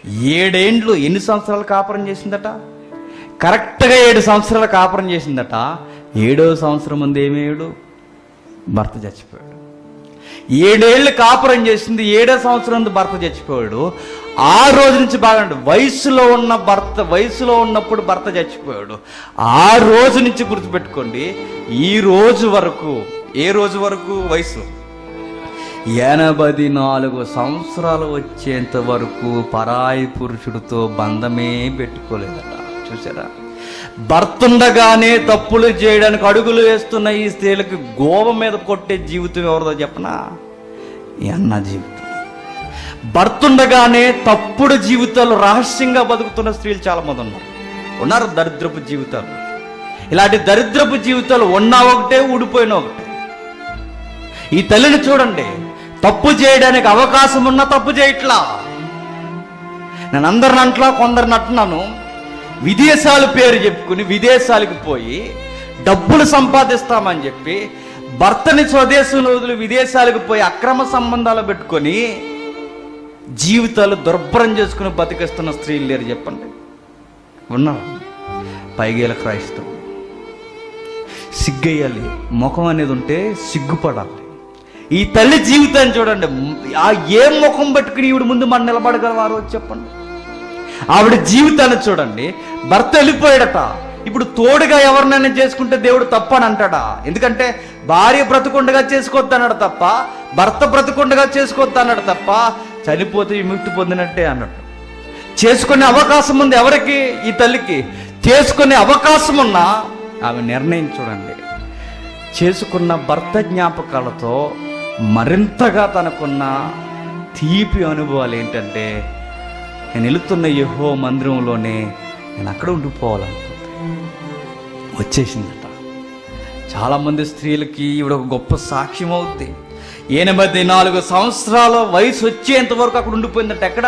ఏడేండ్లు ఎన్ని సంవత్సరాలు కాపురం చేసిందట కరెక్ట్గా ఏడు సంవత్సరాలు కాపురం చేసిందట ఏడో సంవత్సరం ముందు ఏమేడు భర్త చచ్చిపోయాడు ఏడేళ్ళు కాపురం చేసింది ఏడో సంవత్సరం ముందు భర్త చచ్చిపోయాడు ఆ రోజు నుంచి బాగా వయసులో ఉన్న భర్త వయసులో ఉన్నప్పుడు భర్త చచ్చిపోయాడు ఆ రోజు నుంచి గుర్తుపెట్టుకోండి ఈ రోజు వరకు ఏ రోజు వరకు వయసు ఎనభై నాలుగు సంవత్సరాలు వచ్చేంత వరకు పరాయి పురుషుడితో బంధమే పెట్టుకోలేదట చూసారా భర్తుండగానే తప్పులు చేయడానికి అడుగులు వేస్తున్న ఈ స్త్రీలకు గోవ మీద కొట్టే జీవితం ఎవరిదో చెప్పనా ఈ అన్న జీవితం భర్తుండగానే తప్పుడు జీవితాలు రహస్యంగా బతుకుతున్న స్త్రీలు చాలా మంది ఉన్నారు ఉన్నారు దరిద్రపు జీవితాలు ఇలాంటి దరిద్రపు జీవితాలు ఉన్నా ఒకటే ఊడిపోయినా ఒకటే ఈ తల్లిని చూడండి తప్పు చేయడానికి అవకాశం ఉన్నా తప్పు చేయట్లా నేను అందరిని అంట్లా కొందరిని అంటున్నాను విదేశాలు పేరు చెప్పుకుని విదేశాలకు పోయి డబ్బులు సంపాదిస్తామని చెప్పి భర్తని స్వదేశంలో వదిలి విదేశాలకు పోయి అక్రమ సంబంధాలు పెట్టుకొని జీవితాలు దుర్భరం చేసుకుని బతికిస్తున్న స్త్రీలు లేరు చెప్పండి ఉన్నారు పైగేల క్రైస్తవం సిగ్గేయాలి ముఖం అనేది ఉంటే సిగ్గుపడాలి ఈ తల్లి జీవితాన్ని చూడండి ఆ ఏ ముఖం పట్టుకుని ఈవిడ ముందు మనం నిలబడగలవారు చెప్పండి ఆవిడ జీవితాన్ని చూడండి భర్త వెళ్ళిపోయాడట ఇప్పుడు తోడుగా ఎవరినైనా చేసుకుంటే దేవుడు తప్పని అంటాడా ఎందుకంటే భార్య బ్రతుకుండగా చేసుకోవద్దన్నాడు తప్ప భర్త బ్రతుకుండగా చేసుకోవద్దన్నాడు తప్ప చనిపోతే విముక్తి పొందినట్టే అన్నట్టు చేసుకునే అవకాశం ఉంది ఎవరికి ఈ తల్లికి చేసుకునే అవకాశం ఉన్నా ఆమె నిర్ణయం చూడండి చేసుకున్న భర్త జ్ఞాపకాలతో మరింతగా తనకున్న తీపి అనుభవాలు ఏంటంటే నేను వెళుతున్న యహో మందిరంలోనే నేను అక్కడ ఉండిపోవాలనుకుంది వచ్చేసిందట చాలామంది స్త్రీలకి ఈవిడ ఒక గొప్ప సాక్ష్యం అవుద్ది ఎనభై నాలుగు సంవత్సరాల వయసు వచ్చేంత వరకు అక్కడ ఉండిపోయిందట ఎక్కడ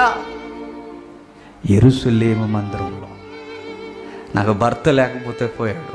ఎరుసలేము మందిరంలో నాకు భర్త లేకపోతే పోయాడు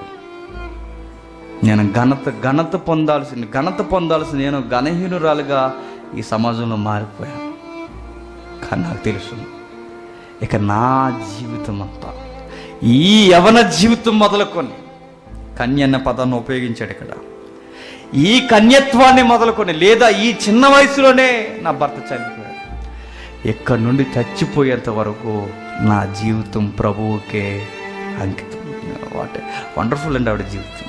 నేను ఘనత ఘనత పొందాల్సింది ఘనత పొందాల్సింది నేను ఘనహీనురాలుగా ఈ సమాజంలో మారిపోయాను కానీ నాకు తెలుసు ఇక నా జీవితం అంతా ఈ యవన జీవితం మొదలుకొని కన్య అన్న పదాన్ని ఉపయోగించాడు ఇక్కడ ఈ కన్యత్వాన్ని మొదలుకొని లేదా ఈ చిన్న వయసులోనే నా భర్త చనిపోయాడు ఎక్కడి నుండి చచ్చిపోయేంత వరకు నా జీవితం ప్రభువుకే అంకితం వాట్ వండర్ఫుల్ అండి ఆవిడ జీవితం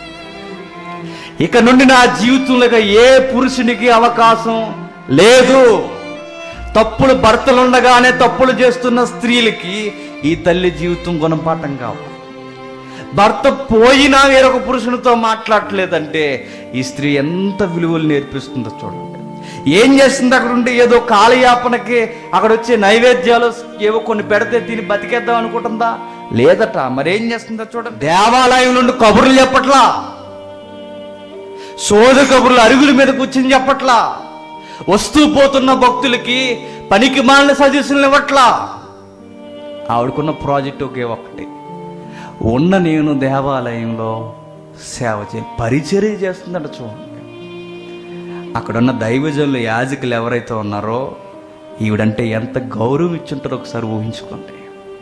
ఇక నుండి నా జీవితంలో ఇక ఏ పురుషునికి అవకాశం లేదు తప్పులు భర్తలు ఉండగానే తప్పులు చేస్తున్న స్త్రీలకి ఈ తల్లి జీవితం గుణపాఠం కావాలి భర్త పోయినా వేరొక పురుషునితో మాట్లాడలేదంటే ఈ స్త్రీ ఎంత విలువలు నేర్పిస్తుందో చూడండి ఏం చేస్తుంది అక్కడ ఉండి ఏదో కాలయాపనకి అక్కడ వచ్చే నైవేద్యాలు ఏవో కొన్ని పెడితే తిని బతికేద్దాం అనుకుంటుందా లేదట మరేం చేస్తుందో చూడండి దేవాలయం నుండి కబుర్లు చెప్పట్లా సోద కబుర్లు అరుగుల మీద కూర్చుని చెప్పట్లా వస్తూ పోతున్న భక్తులకి పనికి మాలిన సజెషన్లు ఇవ్వట్లా ఆవిడకున్న ప్రాజెక్ట్ ఒకే ఒక్కటి ఉన్న నేను దేవాలయంలో సేవ చే పరిచర్య చేస్తుందంట చూడండి అక్కడున్న దైవజనులు యాజకులు ఎవరైతే ఉన్నారో ఈవిడంటే ఎంత గౌరవం ఇచ్చుంటారో ఒకసారి ఊహించుకోండి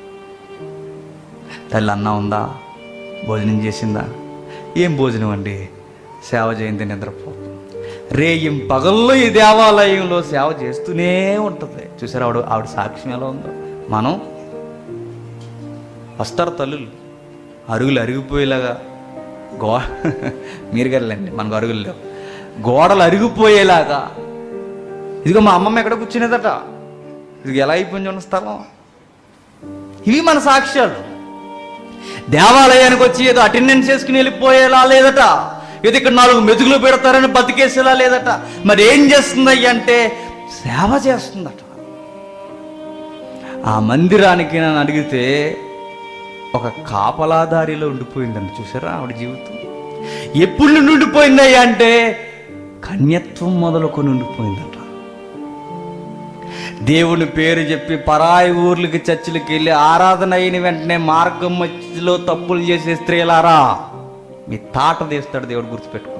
తల్లి అన్నం ఉందా భోజనం చేసిందా ఏం భోజనం అండి సేవ చేయింది నిద్రపోతుంది రేయం పగల్లో ఈ దేవాలయంలో సేవ చేస్తూనే ఉంటుంది చూసారా ఆవిడ ఆవిడ సాక్ష్యం ఎలా ఉందో మనం వస్తారు తల్లులు అరుగులు అరిగిపోయేలాగా గో మీరు గెలండి మనకు అరుగులు లేవు గోడలు అరిగిపోయేలాగా ఇదిగో మా అమ్మమ్మ ఎక్కడ కూర్చునేదట ఇది ఎలా అయిపోయింది ఉన్న స్థలం ఇవి మన సాక్ష్యాలు దేవాలయానికి వచ్చి ఏదో అటెండెన్స్ చేసుకుని వెళ్ళిపోయేలా లేదట ఏదో ఇక్కడ నాలుగు మెతుకులు పెడతారని బతికేసేలా లేదట మరి ఏం చేస్తుంది అంటే సేవ చేస్తుందట ఆ మందిరానికి నన్ను అడిగితే ఒక కాపలాదారిలో ఉండిపోయిందండి చూసారా ఆవిడ జీవితం ఎప్పుడు నుండి ఉండిపోయిందయ్యా అంటే కన్యత్వం మొదలుకొని ఉండిపోయిందట దేవుని పేరు చెప్పి పరాయి ఊర్లకి చర్చిలకి వెళ్ళి ఆరాధన అయిన వెంటనే మార్గం మధ్యలో తప్పులు చేసే స్త్రీలారా మీ తాట తీస్తాడు దేవుడు గుర్తుపెట్టుకోండి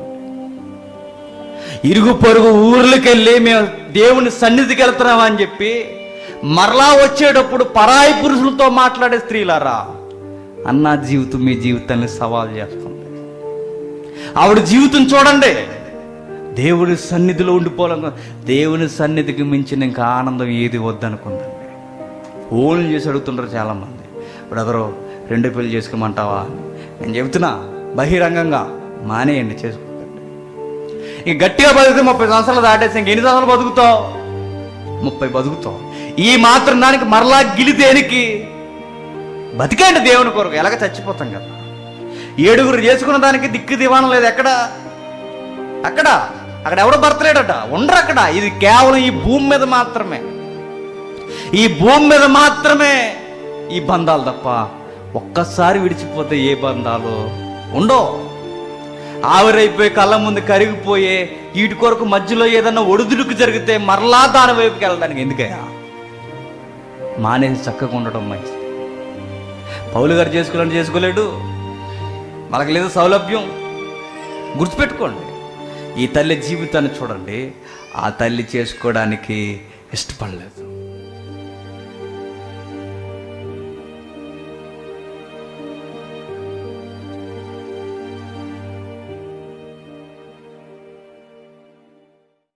ఇరుగు పొరుగు ఊర్లకి వెళ్ళి మేము దేవుని సన్నిధికి వెళ్తున్నామని చెప్పి మరలా వచ్చేటప్పుడు పరాయి పురుషులతో మాట్లాడే స్త్రీలారా అన్న జీవితం మీ జీవితాన్ని సవాల్ చేస్తుంది ఆవిడ జీవితం చూడండి దేవుడి సన్నిధిలో ఉండిపోవాలను దేవుని సన్నిధికి మించిన ఇంకా ఆనందం ఏది వద్దనుకుందండి ఫోన్లు చేసి అడుగుతుంటారు చాలామంది బ్రదరు రెండు పెళ్లి చేసుకోమంటావా అని. నేను చెబుతున్నా బహిరంగంగా మానేయండి చేసుకోకండి ఇక గట్టిగా బతికితే ముప్పై సంవత్సరాలు దాటేసి ఇంక ఎన్ని సంవత్సరాలు బతుకుతావు ముప్పై బతుకుతావు ఈ మాత్రం దానికి మరలా గిలి దేనికి బతికండి దేవుని కొరకు ఎలాగ చచ్చిపోతాం కదా ఏడుగురు చేసుకున్న దానికి దిక్కు దివాణం లేదు ఎక్కడ అక్కడ అక్కడ ఎవడో భర్తలేడట ఉండరు అక్కడ ఇది కేవలం ఈ భూమి మీద మాత్రమే ఈ భూమి మీద మాత్రమే ఈ బంధాలు తప్ప ఒక్కసారి విడిచిపోతే ఏ బంధాలు ఉండో ఆవిరైపోయి కళ్ళ ముందు కరిగిపోయే వీటి కొరకు మధ్యలో ఏదన్నా ఒడిదుడుకు జరిగితే మరలా దాని వైపుకి వెళ్ళడానికి ఎందుకయ్యా మానేసి చక్కగా ఉండటం మంచిది పౌలు గారు చేసుకోవాలని చేసుకోలేడు మనకు లేదు సౌలభ్యం గుర్తుపెట్టుకోండి ఈ తల్లి జీవితాన్ని చూడండి ఆ తల్లి చేసుకోవడానికి ఇష్టపడలేదు